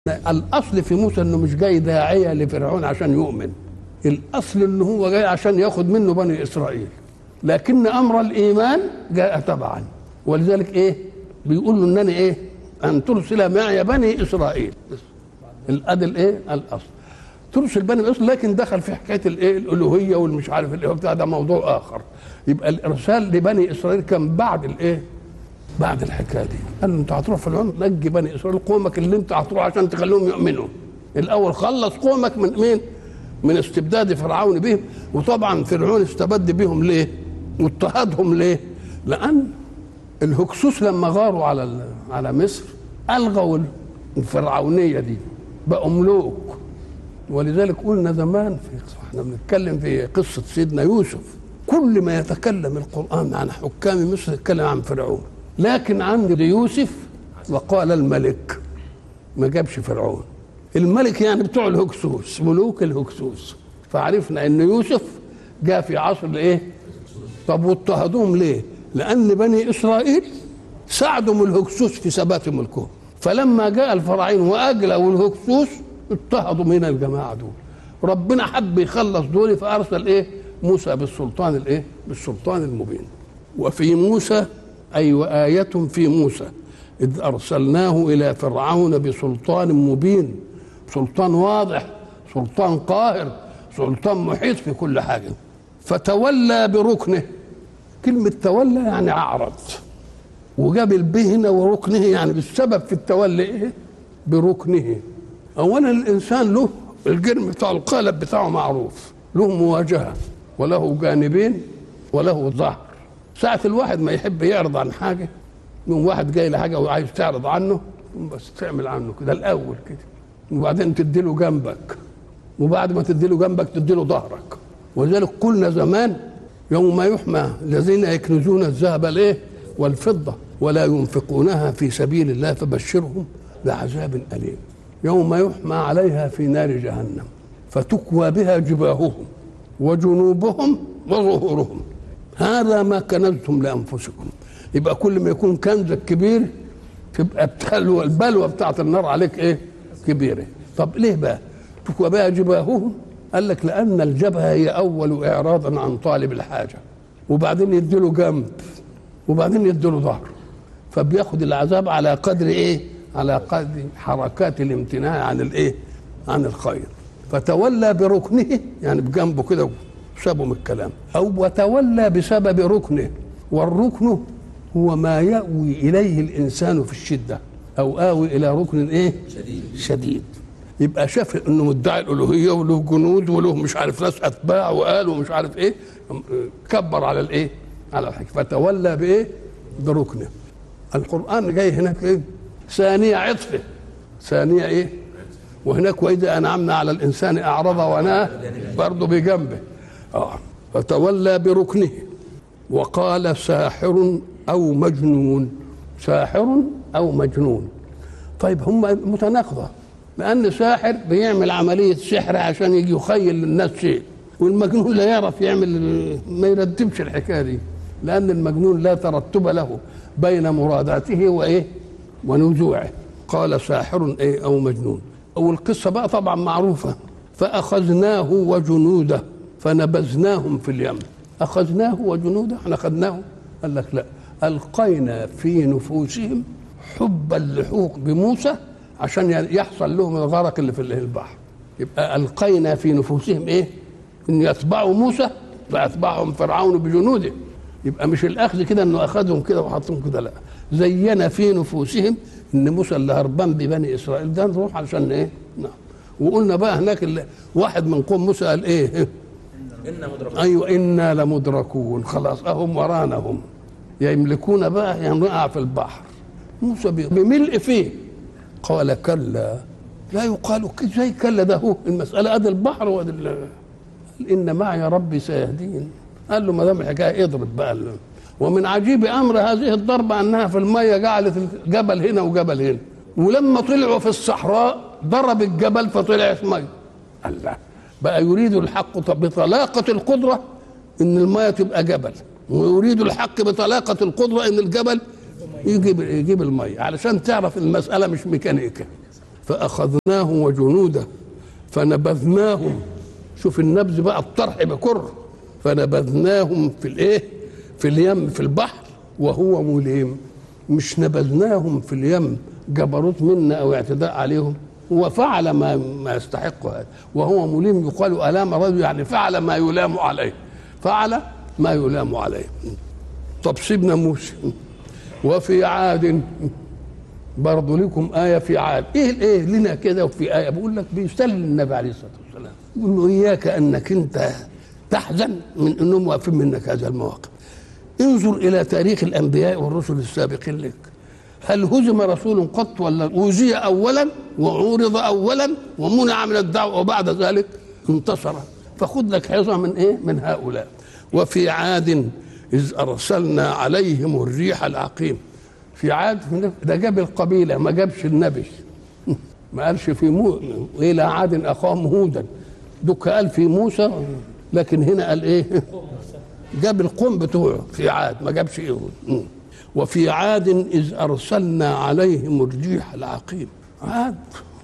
الاصل في موسى انه مش جاي داعيه لفرعون عشان يؤمن الاصل انه هو جاي عشان ياخد منه بني اسرائيل لكن امر الايمان جاء تبعا ولذلك ايه بيقول له انني ايه ان ترسل معي بني اسرائيل الادي الايه الاصل ترسل بني اسرائيل لكن دخل في حكايه الايه الالوهيه والمش عارف الايه بتاع ده موضوع اخر يبقى الارسال لبني اسرائيل كان بعد الايه بعد الحكايه دي قال له انت هتروح في العمر نجي بني اسرائيل قومك اللي انت هتروح عشان تخليهم يؤمنوا الاول خلص قومك من مين من استبداد فرعون بهم وطبعا فرعون استبد بهم ليه واضطهدهم ليه لان الهكسوس لما غاروا على على مصر الغوا الفرعونيه دي بقوا ملوك ولذلك قلنا زمان في احنا بنتكلم في قصه سيدنا يوسف كل ما يتكلم القران عن حكام مصر يتكلم عن فرعون لكن عند يوسف وقال الملك ما جابش فرعون الملك يعني بتوع الهكسوس ملوك الهكسوس فعرفنا ان يوسف جاء في عصر الايه طب واضطهدوهم ليه لان بني اسرائيل ساعدوا الهكسوس في ثبات ملكهم فلما جاء الفراعين واجلوا الهكسوس اضطهدوا من الجماعه دول ربنا حب يخلص دول فارسل ايه موسى بالسلطان الايه بالسلطان المبين وفي موسى اي وايه في موسى اذ ارسلناه الى فرعون بسلطان مبين سلطان واضح سلطان قاهر سلطان محيط في كل حاجه فتولى بركنه كلمه تولى يعني اعرض وجاب البه هنا وركنه يعني بالسبب في التولي ايه بركنه اولا الانسان له الجرم بتاعه القالب بتاعه معروف له مواجهه وله جانبين وله ظهر ساعة الواحد ما يحب يعرض عن حاجة من واحد جاي لحاجة وعايز تعرض عنه بس تعمل عنه كده الأول كده وبعدين تديله جنبك وبعد ما تديله جنبك تديله ظهرك ولذلك قلنا زمان يوم يحمى الذين يكنزون الذهب الايه والفضة ولا ينفقونها في سبيل الله فبشرهم بعذاب أليم يوم يحمى عليها في نار جهنم فتكوى بها جباههم وجنوبهم وظهورهم هذا ما كنزتم لانفسكم يبقى كل ما يكون كنزك كبير تبقى بتلوى البلوى بتاعت النار عليك ايه كبيره طب ليه بقى تكوى بها جباههم قال لك لان الجبهه هي اول اعراضا عن طالب الحاجه وبعدين يديله جنب وبعدين يديله ظهر فبياخد العذاب على قدر ايه على قدر حركات الامتناع عن الايه عن الخير فتولى بركنه يعني بجنبه كده سابوا من الكلام او وتولى بسبب ركنه والركن هو ما يأوي إليه الإنسان في الشدة أو آوي إلى ركن إيه شديد شديد يبقى شاف انه مدعي الالوهيه وله جنود وله مش عارف ناس اتباع وقال ومش عارف ايه كبر على الايه؟ على الحكي فتولى بايه؟ بركنه القران جاي هناك ايه؟ ثانيه عطفه ثانيه ايه؟ وهناك واذا انعمنا على الانسان اعرض وناه برضه بجنبه اه فتولى بركنه وقال ساحر او مجنون ساحر او مجنون طيب هم متناقضه لان ساحر بيعمل عمليه سحر عشان يجي يخيل للناس شيء والمجنون لا يعرف يعمل ما يرتبش الحكايه دي لان المجنون لا ترتب له بين مراداته وايه ونزوعه قال ساحر ايه او مجنون والقصه بقى طبعا معروفه فاخذناه وجنوده فنبذناهم في اليم اخذناه وجنوده احنا اخذناه قال لك لا القينا في نفوسهم حب اللحوق بموسى عشان يحصل لهم الغرق اللي في البحر يبقى القينا في نفوسهم ايه ان يتبعوا موسى فاتبعهم فرعون بجنوده يبقى مش الاخذ كده انه اخذهم كده وحطهم كده لا زين في نفوسهم ان موسى اللي هربان ببني اسرائيل ده نروح علشان ايه نعم وقلنا بقى هناك اللي واحد من قوم موسى قال ايه إنا مدركون ايوه انا لمدركون خلاص اهم ورانا هم يملكون بقى يعني نقع في البحر موسى بملء فيه قال كلا لا يقال زي كلا ده هو المساله ادي البحر وادي ال- ان معي ربي سيهدين قال له ما دام الحكايه اضرب بقى ال- ومن عجيب امر هذه الضربه انها في الميه جعلت الجبل هنا وجبل هنا ولما طلعوا في الصحراء ضرب الجبل فطلعت ميه الله بقى يريد الحق بطلاقه القدره ان الميه تبقى جبل ويريد الحق بطلاقه القدره ان الجبل يجيب يجيب الميه علشان تعرف المساله مش ميكانيكا فأخذناه وجنوده فنبذناهم شوف النبذ بقى الطرح بكر فنبذناهم في الايه في اليم في البحر وهو مليم مش نبذناهم في اليم جبروت منا او اعتداء عليهم هو فعل ما ما يستحق هذا وهو مليم يقال الام رجل يعني فعل ما يلام عليه فعل ما يلام عليه طب سيدنا موسى وفي عاد برضه لكم آية في عاد إيه الإيه لنا كده وفي آية بقول لك بيستلم النبي عليه الصلاة والسلام يقول له إياك أنك أنت تحزن من أنهم واقفين منك هذا المواقف انظر إلى تاريخ الأنبياء والرسل السابقين لك هل هزم رسول قط ولا أوذي أولا وعورض أولا ومنع من الدعوة وبعد ذلك انتصر فخذ لك حظة من إيه من هؤلاء وفي عاد إذ أرسلنا عليهم الريح العقيم في عاد ده جاب القبيلة ما جابش النبي ما قالش في مو إلى عاد أخاهم هودا دك قال في موسى لكن هنا قال إيه جاب القوم بتوعه في عاد ما جابش إيه وفي عاد إذ أرسلنا عليهم الريح العقيم عاد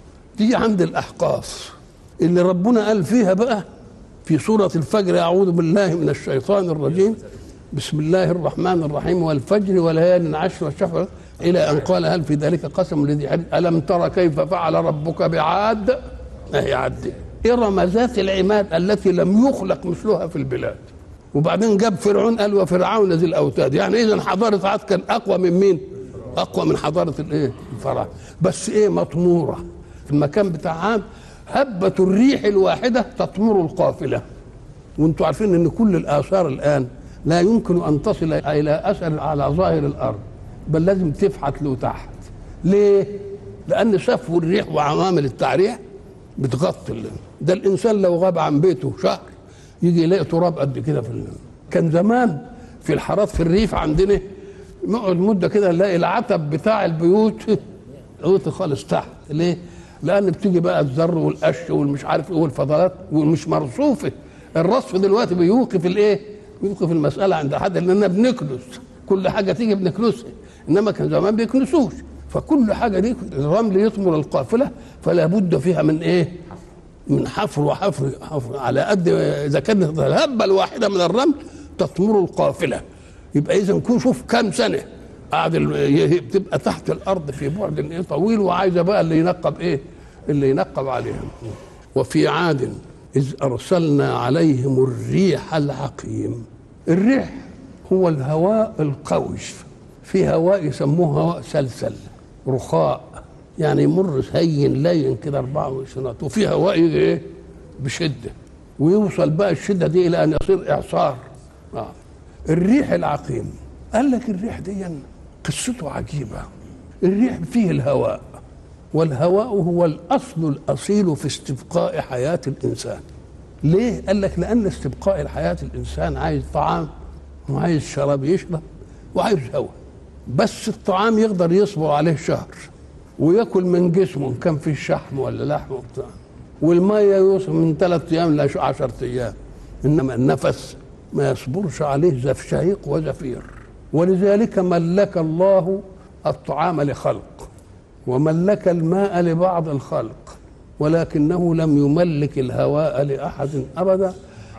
دي عند الأحقاف اللي ربنا قال فيها بقى في سورة الفجر أعوذ بالله من الشيطان الرجيم بسم الله الرحمن الرحيم والفجر وليال عشر والشفع إلى أن قال هل في ذلك قسم الذي حدث ألم ترى كيف فعل ربك بعاد أهي عد إرم ذات العماد التي لم يخلق مثلها في البلاد وبعدين جاب فرعون قال وفرعون ذي الأوتاد يعني إذا حضارة عاد كان أقوى من مين أقوى من حضارة الإيه الفراعنة بس إيه مطمورة في المكان بتاع عاد هبة الريح الواحدة تطمر القافلة وانتم عارفين ان كل الآثار الآن لا يمكن أن تصل إلى أثر على ظاهر الأرض بل لازم تفحت له تحت ليه؟ لأن سفو الريح وعوامل التعريح بتغطي ده الإنسان لو غاب عن بيته شهر يجي يلاقي تراب قد كده في الليل. كان زمان في الحارات في الريف عندنا نقعد مدة كده نلاقي العتب بتاع البيوت قوت خالص تحت ليه؟ لأن بتيجي بقى الذر والقش والمش عارف ايه والفضلات ومش مرصوفة الرصف دلوقتي بيوقف الايه؟ يوقف المسألة عند حد لأننا بنكنس كل حاجة تيجي بنكنسها إنما كان زمان بيكنسوش فكل حاجة دي الرمل يطمر القافلة فلا بد فيها من إيه؟ من حفر وحفر حفر على قد إذا كانت الهبة الواحدة من الرمل تطمر القافلة يبقى إذا نكون شوف كام سنة قاعد بتبقى تحت الأرض في بعد إيه طويل وعايزة بقى اللي ينقب إيه؟ اللي ينقب عليها وفي عاد إذ أرسلنا عليهم الريح العقيم الريح هو الهواء القوي في هواء يسموه هواء سلسل رخاء يعني يمر هين لين كده 24 وفي هواء يجي ايه بشده ويوصل بقى الشده دي الى ان يصير اعصار آه. الريح العقيم قال لك الريح دي قصته عجيبه الريح فيه الهواء والهواء هو الاصل الاصيل في استبقاء حياه الانسان ليه قال لك لان استبقاء الحياه الانسان عايز طعام وعايز شراب يشرب وعايز هواء بس الطعام يقدر يصبر عليه شهر وياكل من جسمه كان فيه شحم ولا لحم وبتاع والميه يوصل من ثلاث ايام ل 10 ايام انما النفس ما يصبرش عليه زف شهيق وزفير ولذلك ملك الله الطعام لخلق وملك الماء لبعض الخلق ولكنه لم يملك الهواء لاحد ابدا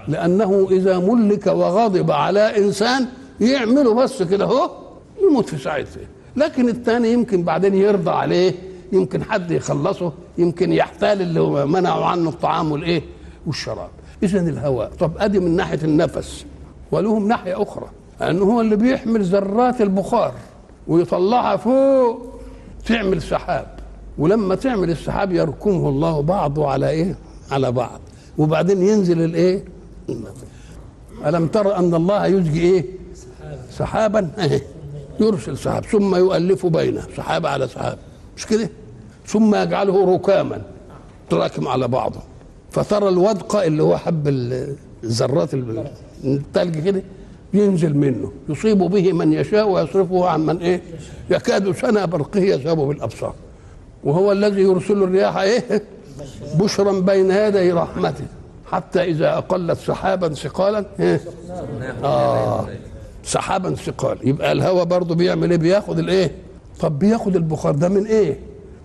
لانه اذا ملك وغضب على انسان يعمله بس كده هو يموت في ساعتها لكن الثاني يمكن بعدين يرضى عليه يمكن حد يخلصه يمكن يحتال اللي منعوا عنه الطعام والايه والشراب اذا الهواء طب ادي من ناحيه النفس ولهم ناحيه اخرى انه هو اللي بيحمل ذرات البخار ويطلعها فوق تعمل سحاب ولما تعمل السحاب يركمه الله بعضه على ايه على بعض وبعدين ينزل الايه الم ترى ان الله يزجي ايه سحابا يرسل سحاب ثم يؤلف بينه سحاب على سحاب مش كده ثم يجعله ركاما تراكم على بعضه فترى الودق اللي هو حب الذرات الثلج كده ينزل منه يصيب به من يشاء ويصرفه عن من ايه يكاد سنة برقه يذهب بالابصار وهو الذي يرسل الرياح ايه بشرا بين يدي رحمته حتى اذا اقلت سحابا ثقالا إيه؟ اه سحابا ثقال يبقى الهواء برضه بيعمل ايه بياخد الايه طب بياخد البخار ده من ايه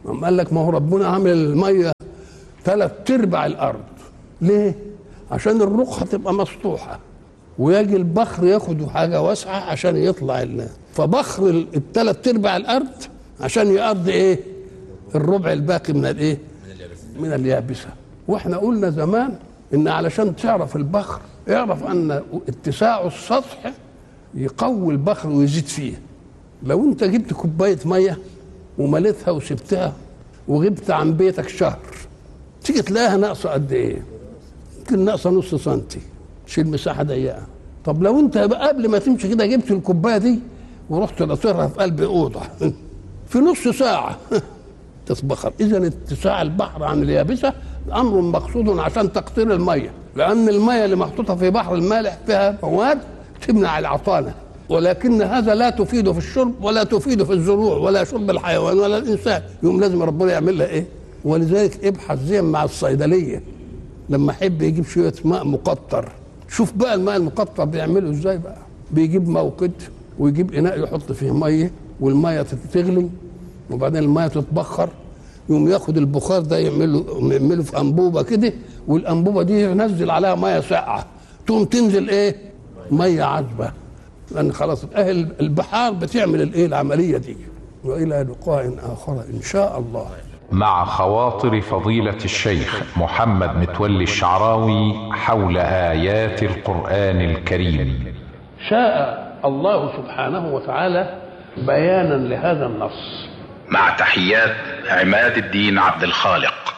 قام قال لك ما هو ربنا عامل الميه ثلاث ارباع الارض ليه؟ عشان الرقعه تبقى مسطوحه ويجي البخر ياخد حاجه واسعه عشان يطلع ال- فبخر ال- الثلاث ارباع الارض عشان يقضي ايه؟ الربع الباقي من الايه؟ من اليابسه واحنا قلنا زمان ان علشان تعرف البخر اعرف ان اتساع السطح يقوي البخر ويزيد فيه لو انت جبت كوبايه ميه ومليتها وسبتها وغبت عن بيتك شهر تيجي تلاقيها ناقصه قد ايه؟ يمكن ناقصه نص سنتي شيل مساحه ضيقه طب لو انت بقى قبل ما تمشي كده جبت الكوبايه دي ورحت ناطرها في قلب اوضه في نص ساعه تتبخر اذا اتساع البحر عن اليابسه امر مقصود عشان تقطير الميه لان الميه اللي محطوطه في بحر المالح فيها مواد تمنع العطانه ولكن هذا لا تفيد في الشرب ولا تفيد في الزروع ولا شرب الحيوان ولا الانسان يوم لازم ربنا يعمل لها ايه ولذلك ابحث زي مع الصيدليه لما يحب يجيب شويه ماء مقطر شوف بقى الماء المقطر بيعمله ازاي بقى بيجيب موقد ويجيب اناء يحط فيه ميه والميه تغلي وبعدين الميه تتبخر يقوم ياخد البخار ده يعمله يعمله في انبوبه كده والانبوبه دي ينزل عليها ميه ساقعه تقوم تنزل ايه ميه عذبه لان خلاص اهل البحار بتعمل الايه العمليه دي والى لقاء اخر ان شاء الله مع خواطر فضيلة الشيخ محمد متولي الشعراوي حول آيات القرآن الكريم شاء الله سبحانه وتعالى بيانا لهذا النص مع تحيات عماد الدين عبد الخالق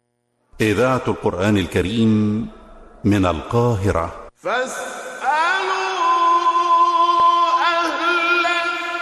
إذاعة القرآن الكريم من القاهرة فاسألوا